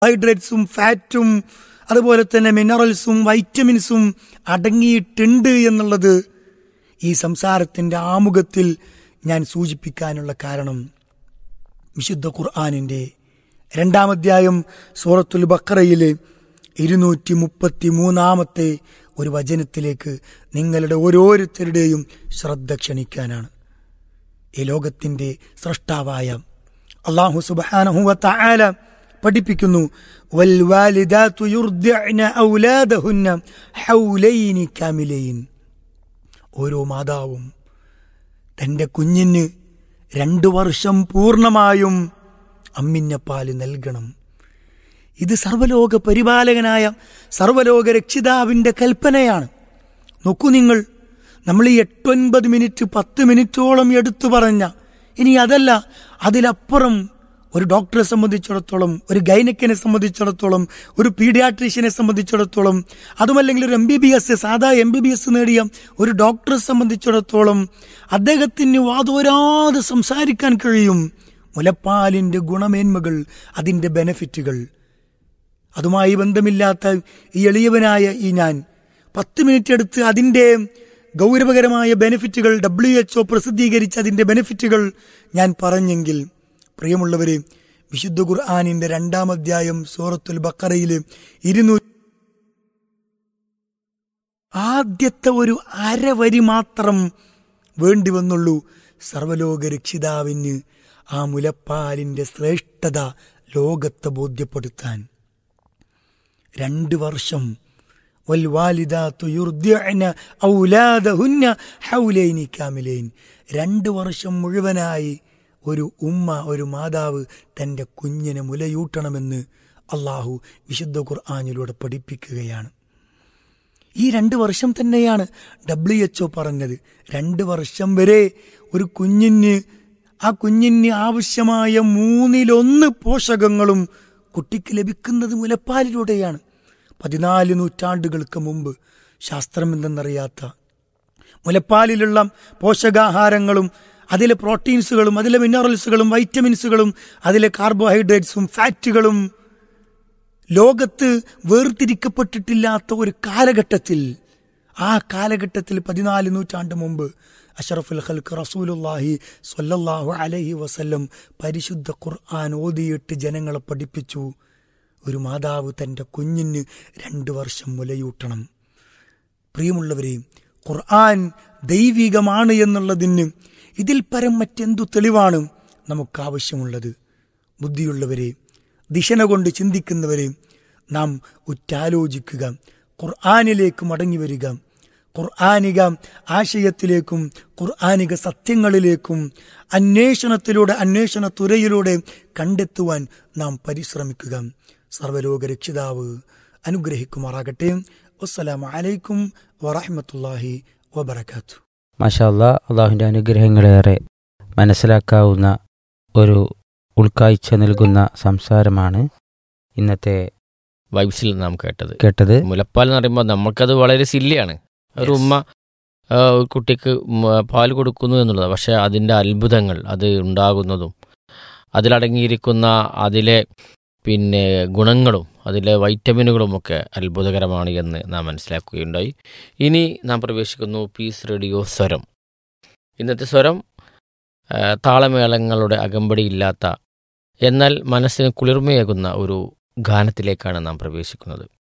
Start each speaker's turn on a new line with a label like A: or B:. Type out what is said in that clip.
A: ഹൈഡ്രേറ്റ്സും ഫാറ്റും അതുപോലെ തന്നെ മിനറൽസും വൈറ്റമിൻസും അടങ്ങിയിട്ടുണ്ട് എന്നുള്ളത് ഈ സംസാരത്തിൻ്റെ ആമുഖത്തിൽ ഞാൻ സൂചിപ്പിക്കാനുള്ള കാരണം വിശുദ്ധ ഖുർആാനിൻ്റെ രണ്ടാമധ്യായം സൂറത്തുൽ ബക്കറയിലെ ഇരുന്നൂറ്റി മുപ്പത്തി മൂന്നാമത്തെ ഒരു വചനത്തിലേക്ക് നിങ്ങളുടെ ഓരോരുത്തരുടെയും ശ്രദ്ധ ക്ഷണിക്കാനാണ് ഈ ലോകത്തിൻ്റെ സൃഷ്ടാവായ അള്ളാഹു സുബാനഹുവത്ത ആല പഠിപ്പിക്കുന്നു വൽവാലിദാതു യുർദിഅന ഔലാദഹുന്ന ഹൗലൈനി കാമിലൈൻ ഓരോ മാതാവും തൻ്റെ കുഞ്ഞിന് രണ്ടു വർഷം പൂർണ്ണമായും അമ്മിഞ്ഞപ്പാല് നൽകണം ഇത് സർവലോക പരിപാലകനായ സർവലോക രക്ഷിതാവിൻ്റെ കൽപ്പനയാണ് നോക്കൂ നിങ്ങൾ നമ്മൾ ഈ എട്ടൊൻപത് മിനിറ്റ് പത്ത് മിനിറ്റോളം എടുത്തു പറഞ്ഞ ഇനി അതല്ല അതിലപ്പുറം ഒരു ഡോക്ടറെ സംബന്ധിച്ചിടത്തോളം ഒരു ഗൈനക്കിനെ സംബന്ധിച്ചിടത്തോളം ഒരു പീഡിയാട്രീഷ്യനെ സംബന്ധിച്ചിടത്തോളം അതുമല്ലെങ്കിൽ ഒരു എം ബി ബി എസ് സാധാ എം ബി ബി എസ് നേടിയ ഒരു ഡോക്ടറെ സംബന്ധിച്ചിടത്തോളം അദ്ദേഹത്തിന് വാതോരാതെ സംസാരിക്കാൻ കഴിയും മുലപ്പാലിൻ്റെ ഗുണമേന്മകൾ അതിൻ്റെ ബെനഫിറ്റുകൾ അതുമായി ബന്ധമില്ലാത്ത ഈ എളിയവനായ ഈ ഞാൻ പത്ത് മിനിറ്റ് എടുത്ത് അതിൻ്റെ ഗൗരവകരമായ ബെനിഫിറ്റുകൾ ഡബ്ല്യു എച്ച്ഒ പ്രസിദ്ധീകരിച്ച അതിൻ്റെ ബെനിഫിറ്റുകൾ ഞാൻ പറഞ്ഞെങ്കിൽ പ്രിയമുള്ളവരെ വിശുദ്ധ ഖുർആാനിന്റെ രണ്ടാം അധ്യായം സൂറത്തുൽ ബക്കറയിൽ ഇരുന്നൂറ്റി ആദ്യത്തെ ഒരു അരവരി മാത്രം വേണ്ടി വന്നുള്ളൂ സർവലോക രക്ഷിതാവിന് ആ മുലപ്പാലിന്റെ ശ്രേഷ്ഠത ലോകത്തെ ബോധ്യപ്പെടുത്താൻ രണ്ട് വർഷം വൽവാലിദാത്തു യുർദിഅന ഔലാദഹുന്ന ഹൗലൈനി കാമിലൈൻ രണ്ട് വർഷം മുഴുവനായി ഒരു ഉമ്മ ഒരു മാതാവ് തൻ്റെ കുഞ്ഞിനെ മുലയൂട്ടണമെന്ന് അള്ളാഹു വിശുദ്ധ ഖുർആാനിലൂടെ പഠിപ്പിക്കുകയാണ് ഈ രണ്ട് വർഷം തന്നെയാണ് ഡബ്ല്യു എച്ച്ഒ പറഞ്ഞത് രണ്ട് വർഷം വരെ ഒരു കുഞ്ഞിന് ആ കുഞ്ഞിന് ആവശ്യമായ മൂന്നിലൊന്ന് പോഷകങ്ങളും കുട്ടിക്ക് ലഭിക്കുന്നത് മുലപ്പാലിലൂടെയാണ് പതിനാല് നൂറ്റാണ്ടുകൾക്ക് മുമ്പ് ശാസ്ത്രം എന്തെന്നറിയാത്ത മുലപ്പാലിലുള്ള പോഷകാഹാരങ്ങളും അതിലെ പ്രോട്ടീൻസുകളും അതിലെ മിനറൽസുകളും വൈറ്റമിൻസുകളും അതിലെ കാർബോഹൈഡ്രേറ്റ്സും ഫാറ്റുകളും ലോകത്ത് വേർതിരിക്കപ്പെട്ടിട്ടില്ലാത്ത ഒരു കാലഘട്ടത്തിൽ ആ കാലഘട്ടത്തിൽ പതിനാല് നൂറ്റാണ്ട് മുമ്പ് അഷറഫുൽ ഖൽക്ക് റസൂലുല്ലാഹി സ്വല്ലല്ലാഹു അലൈഹി വസല്ലം പരിശുദ്ധ ഖുർആൻ ഓതിയിട്ട് ജനങ്ങളെ പഠിപ്പിച്ചു ഒരു മാതാവ് തൻ്റെ കുഞ്ഞിന് രണ്ട് വർഷം മുലയൂട്ടണം പ്രിയമുള്ളവരെ ഖുർആൻ ദൈവികമാണ് എന്നുള്ളതിന് ഇതിൽ പരം മറ്റെന്തു തെളിവാണ് നമുക്ക് ആവശ്യമുള്ളത് ബുദ്ധിയുള്ളവരെ ദിശന കൊണ്ട് ചിന്തിക്കുന്നവരെ നാം ഉറ്റാലോചിക്കുക ഖുർആാനിലേക്ക് മടങ്ങി വരിക ഖുർആാനിക ആശയത്തിലേക്കും ഖുർആാനിക സത്യങ്ങളിലേക്കും അന്വേഷണത്തിലൂടെ അന്വേഷണ തുരയിലൂടെ കണ്ടെത്തുവാൻ നാം പരിശ്രമിക്കുക സർവലോക രക്ഷിതാവ് അനുഗ്രഹിക്കുമാറാകട്ടെ വസ്സലാമു അലൈക്കും വറഹമത്തല്ലാഹി വബർക്കാത്തു
B: മാഷാല്ല അള്ളാഹുവിൻ്റെ അനുഗ്രഹങ്ങളേറെ മനസ്സിലാക്കാവുന്ന ഒരു ഉൾക്കാഴ്ച നൽകുന്ന സംസാരമാണ് ഇന്നത്തെ
C: വൈബ്സിൽ നാം കേട്ടത്
B: കേട്ടത്
C: മുലപ്പാൽ എന്ന് പറയുമ്പോൾ നമുക്കത് വളരെ സില്ലിയാണ് ഒരു
A: Yes.
C: ഉമ്മ ആ, ഒരു കുട്ടിക്ക് മ- പാൽ കൊടുക്കുന്നു എന്നുള്ളത് പക്ഷേ അതിൻ്റെ അത്ഭുതങ്ങൾ അത് ഉണ്ടാകുന്നതും അതിലടങ്ങിയിരിക്കുന്ന അതിലെ പിന്നെ ഗുണങ്ങളും അതിലെ വൈറ്റമിനുകളും ഒക്കെ അത്ഭുതകരമാണ് എന്ന് നാം മനസ്സിലാക്കുകയുണ്ടായി ഇനി നാം പ്രവേശിക്കുന്നു പീസ് റേഡിയോ സ്വരം ഇന്നത്തെ സ്വരം ആ, താളമേളങ്ങളുടെ അകമ്പടിയില്ലാത്ത എന്നാൽ മനസ്സിന് കുളിർമയേകുന്ന ഒരു ഗാനത്തിലേക്കാണ് നാം പ്രവേശിക്കുന്നത്